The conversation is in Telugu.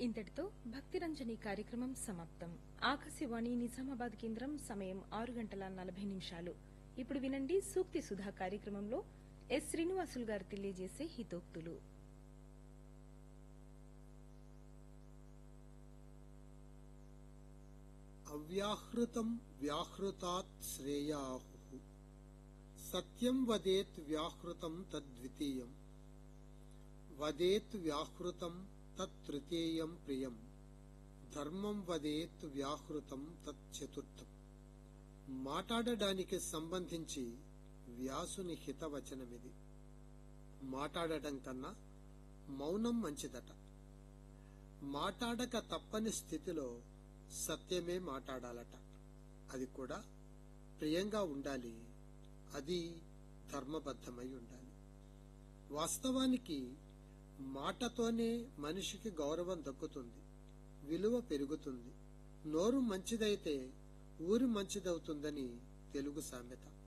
ఇంతటితో భక్తిరంజని కార్యక్రమం సమాప్తం ఆకాశవాణి నిజామాబాద్ కేంద్రం సమయం ఆరు గంటల నలభై నిమిషాలు ఇప్పుడు వినండి సూక్తి సుధా కార్యక్రమంలో ఎస్ శ్రీనివాసులు గారు తెలియజేసే హితోక్తులు అవ్యాహృతం వ్యాహృతాత్ శ్రేయాహు సత్యం వదేత్ వ్యాహృతం తద్వితీయం వదేత్ వ్యాహృతం తత్తృతీయం ప్రియం ధర్మం వదేత్ వ్యాహృతం తచ్చతుర్థం మాట్లాడడానికి సంబంధించి వ్యాసుని హితవచనమిది మాట్లాడటం కన్నా మౌనం మంచిదట మాట్లాడక తప్పని స్థితిలో సత్యమే మాట్లాడాలట అది కూడా ప్రియంగా ఉండాలి అది ధర్మబద్ధమై ఉండాలి వాస్తవానికి మాటతోనే మనిషికి గౌరవం దక్కుతుంది విలువ పెరుగుతుంది నోరు మంచిదైతే ఊరి మంచిదవుతుందని తెలుగు సామెత